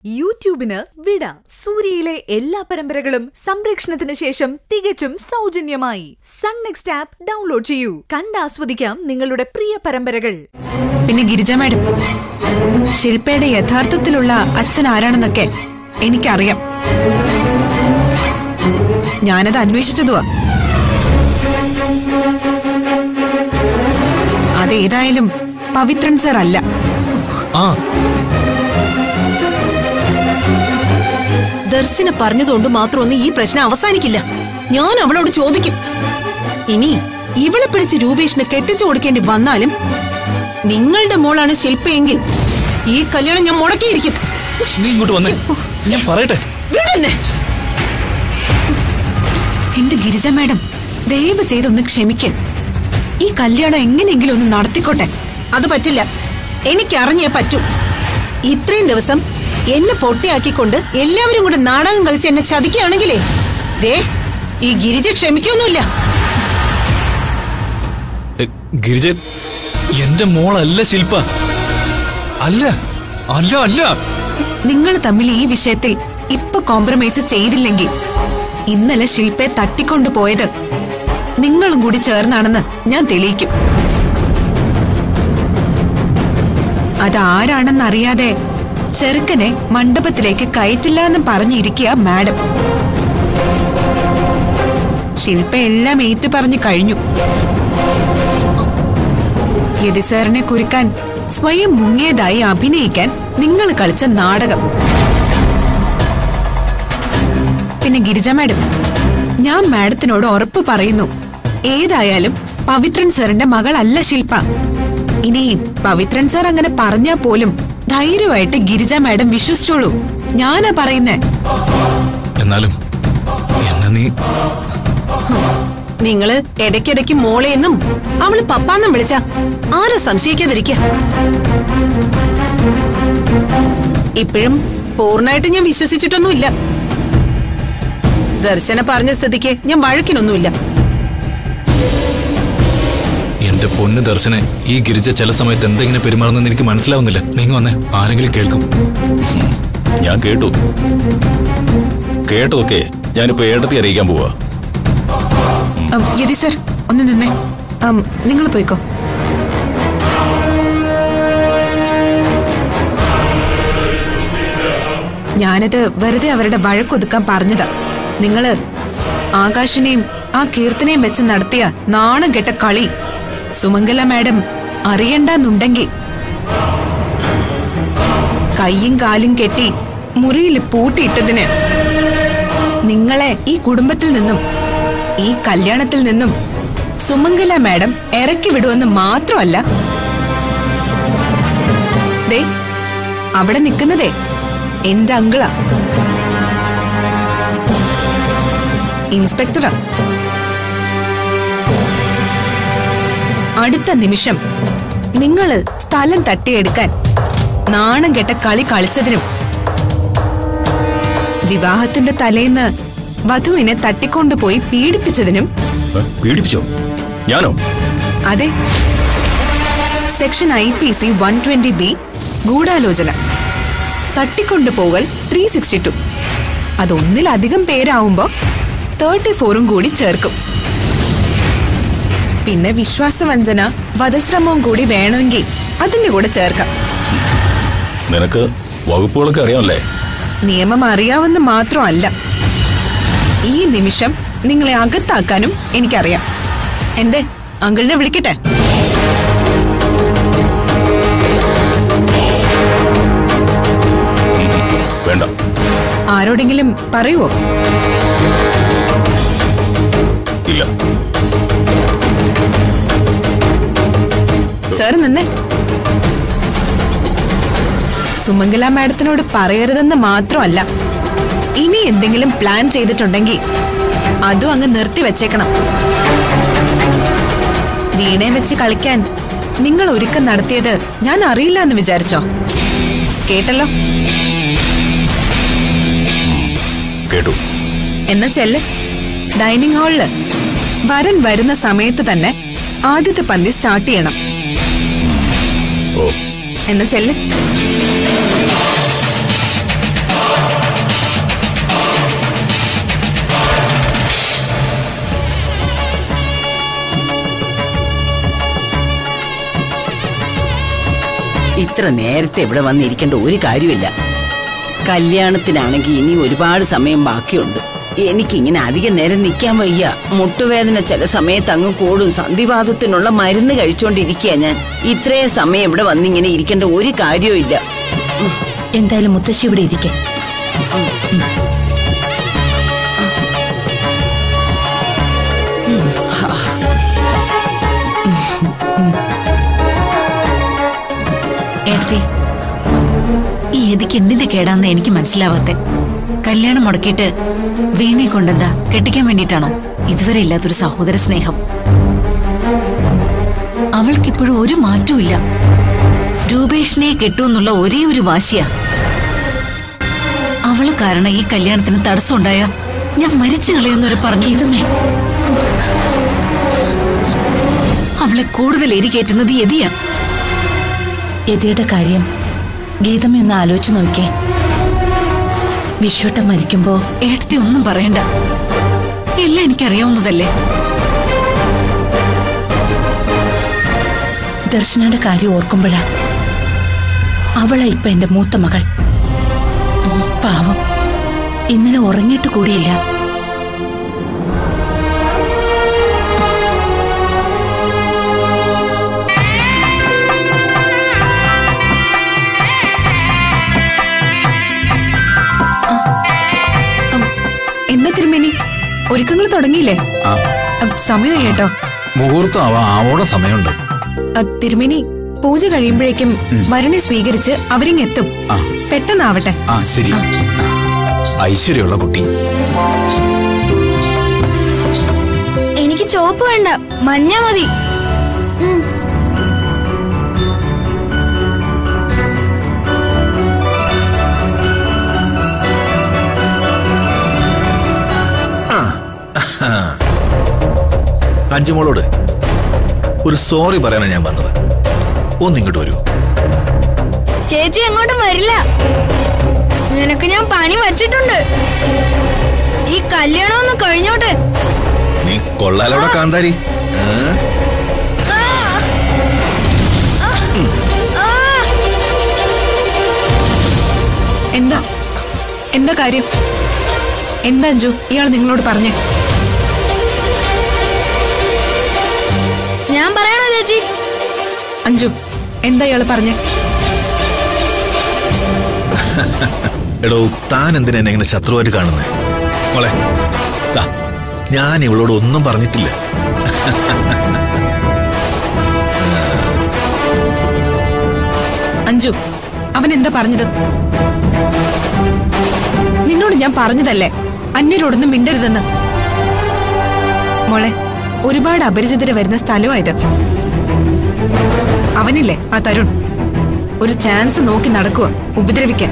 യൂട്യൂബിന് വിട സൂര്യയിലെ എല്ലാ പരമ്പരകളും സംരക്ഷണത്തിന് ശേഷം തികച്ചും സൗജന്യമായി സൺ നെക്സ്റ്റ് ആപ്പ് ഡൗൺലോഡ് ചെയ്യൂ കണ്ടാസ്വദിക്കാം നിങ്ങളുടെ പ്രിയ പരമ്പരകൾ പിന്നെ ഗിരിജ മാഡം ശില്പയുടെ യഥാർത്ഥത്തിലുള്ള അച്ഛൻ ആരാണെന്നൊക്കെ എനിക്കറിയാം ഞാനത് അന്വേഷിച്ചതുവാ അതേതായാലും പവിത്രൻ സർ അല്ല ആ ദർശന പറഞ്ഞതുകൊണ്ട് മാത്രമൊന്നും ഈ പ്രശ്നം അവസാനിക്കില്ല ഞാൻ അവളോട് ചോദിക്കും ഇനി ഇവളെ പിടിച്ച് രൂപേഷിന് കെട്ടിച്ചു കൊടുക്കേണ്ടി വന്നാലും നിങ്ങളുടെ മോളാണ് ശില്പയെങ്കിൽ ഈ കല്യാണം ഞാൻ മുടക്കിയിരിക്കും നീ ഇങ്ങോട്ട് വന്നേ ഞാൻ പറയട്ടെ വിടന്നെ എന്റെ ഗിരിജ മാഡം ദയവ് ചെയ്തൊന്ന് ക്ഷമിക്കൻ ഈ കല്യാണം എങ്ങനെയെങ്കിലും ഒന്ന് നടത്തിക്കോട്ടെ അത് പറ്റില്ല എനിക്കറിഞ്ഞേ പറ്റൂ ഇത്രയും ദിവസം എന്നെ പൊട്ടിയാക്കിക്കൊണ്ട് എല്ലാവരും കൂടെ നാടകം കളിച്ച് എന്നെ ചതിക്കുകയാണെങ്കിലേ ദേ ഈ ഗിരിജ ക്ഷമിക്കൊന്നുമില്ല എ, ഗിരിജ എന്റെ മോളല്ല ശില്പ അല്ല അല്ല അല്ല നിങ്ങൾ തമ്മിൽ ഈ വിഷയത്തിൽ ഇപ്പൊ കോംപ്രമൈസ് ചെയ്തില്ലെങ്കിൽ ഇന്നലെ ശില്പയെ തട്ടിക്കൊണ്ടുപോയത് നിങ്ങളും കൂടി ചേർന്നാണെന്ന് ഞാൻ തെളിയിക്കും അതാരാണെന്നറിയാതെ ചെറുക്കനെ മണ്ഡപത്തിലേക്ക് കയറ്റില്ല എന്ന് പറഞ്ഞിരിക്കുക മാഡം ശില്പ എല്ലാം ഏറ്റു പറഞ്ഞു കഴിഞ്ഞു യതിസാറിനെ കുരുക്കാൻ സ്വയം മുങ്ങിയതായി അഭിനയിക്കാൻ നിങ്ങൾ കളിച്ച നാടകം പിന്നെ ഗിരിജ മാഡം ഞാൻ മാഡത്തിനോട് ഉറപ്പ് പറയുന്നു ഏതായാലും പവിത്രൻ സാറിന്റെ മകളല്ല ശില്പ ഇനി പവിത്രൻ സാർ അങ്ങനെ പറഞ്ഞാ പോലും ധൈര്യമായിട്ട് ഗിരിജ മാഡം വിശ്വസിച്ചോളൂ ഞാനാ പറയുന്നേ എന്നാലും എന്നെ നീ നിങ്ങള് ഇടയ്ക്കിടയ്ക്ക് മോളെന്നും അവള് പപ്പാന്നും വിളിച്ച ആരെ സംശയിക്കാതിരിക്ക ഇപ്പോഴും പൂർണ്ണമായിട്ട് ഞാൻ വിശ്വസിച്ചിട്ടൊന്നുമില്ല ദർശന പറഞ്ഞ സ്ഥിതിക്ക് ഞാൻ വഴക്കിനൊന്നുമില്ല എന്റെ പൊന്ന് ദർശനെ ഈ ഗിരിജ ചില സമയത്ത് എന്തെങ്കിലും പെരുമാറുന്നെന്ന് എനിക്ക് മനസ്സിലാവുന്നില്ല നീങ്ങ വന്നേ ആരെങ്കിലും കേൾക്കും ഞാൻ കേട്ടു കേട്ടതൊക്കെ ഞാനിപ്പോ ഏട്ടത്തി അറിയിക്കാൻ പോവാ ഉം, യതി സർ ഒന്ന് നിന്നേ നിങ്ങൾ പോയിക്കോ ഞാനത് വെറുതെ അവരുടെ വഴക്കൊതുക്കാൻ പറഞ്ഞതാ നിങ്ങള് ആകാശിനെയും ആ കീർത്തനെയും വെച്ച് നടത്തിയ നാണം കെട്ട കളി സുമംഗല മാഡം അറിയണ്ടെന്നുണ്ടെങ്കിൽ കൈയും കാലും കെട്ടി മുറിയിൽ പൂട്ടിയിട്ടതിന് നിങ്ങളെ ഈ കുടുംബത്തിൽ നിന്നും ഈ കല്യാണത്തിൽ നിന്നും സുമംഗല മാഡം ഇറക്കി വിടുമെന്ന് മാത്രമല്ല ദേ അവിടെ നിൽക്കുന്നതേ എന്റെ അങ്കിളാ ഇൻസ്പെക്ടറാ അടുത്ത നിമിഷം നിങ്ങള് സ്ഥലം തട്ടിയെടുക്കാൻ നാണം കെട്ട കളി കളിച്ചതിനും വിവാഹത്തിന്റെ തലേന്ന് വധുവിനെ തട്ടിക്കൊണ്ടുപോയി പീഡിപ്പിച്ചതിനും ഏ, പീഡിപ്പിച്ചോ ഞാനോ അതെ section I P C one twenty B ഗൂഢാലോചന തട്ടിക്കൊണ്ടുപോകൽ ത്രീ സിക്സ്റ്റി ടു അതൊന്നിലധികം പേരാവുമ്പോ തേർട്ടി ഫോറും കൂടി ചേർക്കും പിന്നെ വിശ്വാസവഞ്ചന വധശ്രമവും കൂടി വേണമെങ്കിൽ അതിന്റെ കൂടെ ചേർക്കാം നിനക്ക് വകുപ്പുകളൊക്കെ അറിയാമല്ലേ നിയമം അറിയാവുന്ന മാത്രമല്ല ഈ നിമിഷം നിങ്ങളെ അകത്താക്കാനും എനിക്കറിയാം എന്തേ അങ്കിളിനെ വിളിക്കട്ടെ വേണ്ട ആരോടെങ്കിലും പറയുവോ ഇല്ല സാർ നിന്നേ സുമംഗല മാഡത്തിനോട് പറയരുതെന്ന് മാത്രമല്ല ഇനി എന്തെങ്കിലും പ്ലാൻ ചെയ്തിട്ടുണ്ടെങ്കിൽ അതും അങ്ങ് നിർത്തി വെച്ചേക്കണം വീണെ വെച്ച് കളിക്കാൻ നിങ്ങൾ ഒരുക്കം നടത്തിയത് ഞാൻ അറിയില്ല എന്ന് വിചാരിച്ചോ കേട്ടല്ലോ കേട്ടു എന്നാ ചെല്ല് ഡൈനിങ് ഹാളില് വരൻ വരുന്ന സമയത്ത് തന്നെ ആദ്യത്തെ പന്തി സ്റ്റാർട്ട് ചെയ്യണം ഓ എന്നാ ചെല്ല് ഇത്ര നേരത്തെ ഇവിടെ വന്നിരിക്കേണ്ട ഒരു കാര്യമില്ല കല്യാണത്തിനാണെങ്കിൽ ഇനി ഒരുപാട് സമയം ബാക്കിയുണ്ട് എനിക്കിങ്ങനെ അധികം നേരം നിൽക്കാൻ വയ്യ മുട്ടുവേദന ചില സമയത്ത് അങ്ങ് കൂടും സന്ധിവാദത്തിനുള്ള മരുന്ന് കഴിച്ചുകൊണ്ടിരിക്കുക ഞാൻ ഇത്രയും സമയം ഇവിടെ വന്നിങ്ങനെ ഇരിക്കേണ്ട ഒരു കാര്യവും ഇല്ല ഉം, എന്തായാലും മുത്തശ്ശി ഇവിടെ ഇരിക്കെ ഏടത്തി ഈ എതിക്ക് എന്തിന്റെ കേടാന്ന് എനിക്ക് മനസ്സിലാവാത്തെ കല്യാണം മുടക്കിയിട്ട് വീണെ കൊണ്ടെന്താ കെട്ടിക്കാൻ വേണ്ടിയിട്ടാണോ ഇതുവരെ ഇല്ലാത്തൊരു സഹോദര സ്നേഹം അവൾക്കിപ്പോഴും ഒരു മാറ്റവും ഇല്ല രൂപേഷിനെ കെട്ടൂന്നുള്ള ഒരേ ഒരു വാശിയാ അവള് കാരണം ഈ കല്യാണത്തിന് തടസ്സമുണ്ടായ ഞാൻ മരിച്ചു കളയുന്നൊരു പറഞ്ഞു ഇതുമേ അവളെ കൂടുതൽ എരികേറ്റുന്നത് എതിയാ യതിയുടെ കാര്യം ഗീതമ്മ ഒന്ന് ആലോചിച്ച് നോക്കിയേ വിശ്വട്ടം മരിക്കുമ്പോ ഏട്ടത്തി ഒന്നും പറയണ്ട എല്ലാം എനിക്കറിയാവുന്നതല്ലേ ദർശനയുടെ കാര്യം ഓർക്കുമ്പോഴാ അവളാ ഇപ്പൊ എന്റെ മൂത്ത മകൾ ഉം, പാവം ഇന്നലെ ഉറങ്ങിയിട്ട് കൂടിയില്ല ഉം, എന്താ തിരുമേനി ഒരുക്കങ്ങൾ തുടങ്ങിയില്ലേ ആ ഉം, സമയമായി കേട്ടോ മുഹൂർത്തം ആവാ ആവോടെ സമയമുണ്ട് ആ, തിരുമേനി പൂജ കഴിയുമ്പോഴേക്കും വരനെ സ്വീകരിച്ച് അവരിങ്ങെത്തും ആ പെട്ടെന്നാവട്ടെ ആ ശരി ആ. ഐശ്വര്യമുള്ള കുട്ടി എനിക്ക് ചോപ്പ് വേണ്ട മഞ്ഞ മതി അഞ്ചുമോളോട് ഒരു സോറി പറയാനാണ് ഞാൻ വന്നത് ഒന്നിങ്ങോട്ട് വരൂ ചേച്ചി എങ്ങോട്ടും വരില്ല നിനക്ക് ഞാൻ പണി വച്ചിട്ടുണ്ട് ഈ കല്യാണം ഒന്ന് കഴിഞ്ഞോട്ടെ നീ കൊള്ളാലോടെ കാന്താരി ഏ? എന്താ എന്താ കാര്യം എന്താ അഞ്ജു ഇയാൾ നിങ്ങളോട് പറഞ്ഞേ ഞാൻ പറയണോ ചേച്ചി അഞ്ജു എന്താ ഇയാൾ പറഞ്ഞേ എടോ താൻ എന്തിനാ എന്നെ ഇങ്ങനെ ശത്രുവായിട്ട് കാണുന്നേ മോളെ ദാ, ഞാൻ ഇവളോട് ഒന്നും പറഞ്ഞിട്ടില്ല അഞ്ജു അവൻ എന്താ പറഞ്ഞത് നിന്നോട് ഞാൻ പറഞ്ഞതല്ലേ അന്യരോടൊന്നും മിണ്ടരുതെന്ന് മോളെ ഒരുപാട് അപരിചിതര് വരുന്ന സ്ഥലമായത് അവനില്ലേ ആ തരുൺ ഒരു ചാൻസ് നോക്കി നടക്കുക ഉപദ്രവിക്കാൻ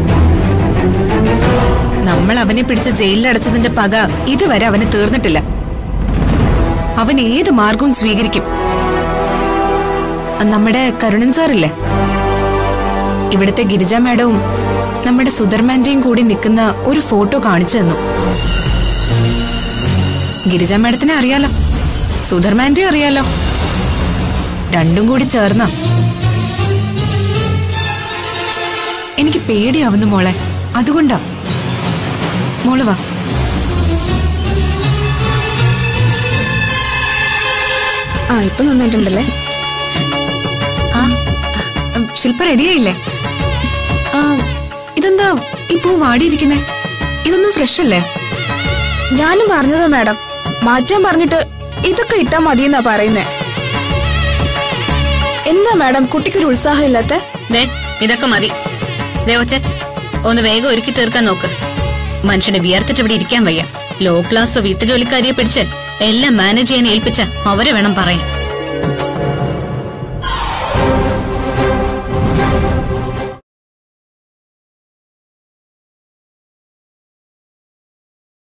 നമ്മൾ അവനെ പിടിച്ച് ജയിലിലടച്ചതിന്റെ പക ഇതുവരെ അവന് തീർന്നിട്ടില്ല അവൻ ഏത് മാർഗവും സ്വീകരിക്കും നമ്മുടെ കരുണൻ സാറില്ലേ ഇവിടുത്തെ ഗിരിജ മാഡവും നമ്മുടെ സുധർമാന്റെയും കൂടി നിൽക്കുന്ന ഒരു ഫോട്ടോ കാണിച്ചു തന്നു ഗിരിജ മാഡത്തിനെ അറിയാലോ സുധർമാന്റെ അറിയാലോ രണ്ടും കൂടി ചേർന്ന എനിക്ക് പേടിയാവുന്നു മോളെ അതുകൊണ്ടാ മോള് വാ ആ ഇപ്പൊ നന്നായിട്ടുണ്ടല്ലേ ആ ഉം, ശില്പ റെഡിയായില്ലേ ആ ഇതെന്താ ഇപ്പോ വാടിയിരിക്കുന്നേ ഇതൊന്നും ഫ്രഷ് അല്ലേ ഞാനും പറഞ്ഞതാ മാഡം മാറ്റാൻ പറഞ്ഞിട്ട് ഇതൊക്കെ ഇട്ടാ മതിയെന്നാ പറയുന്നേ എന്താ മാഡം കുട്ടിക്കൊരു ഉത്സാഹം ഇല്ലാത്ത ദേ ഇതൊക്കെ മതി ദേ ഒച്ച ഒന്ന് വേഗം ഒരുക്കി തീർക്കാൻ നോക്ക് മനുഷ്യനെ വിയർത്തിട്ട് ഇവിടെ ഇരിക്കാൻ വയ്യ ലോ ക്ലാസ് വീട്ടുജോലിക്കാരിയെ പിടിച്ച് എല്ലാം മാനേജ് ചെയ്യാൻ ഏൽപ്പിച്ച അവരെ വേണം പറയാൻ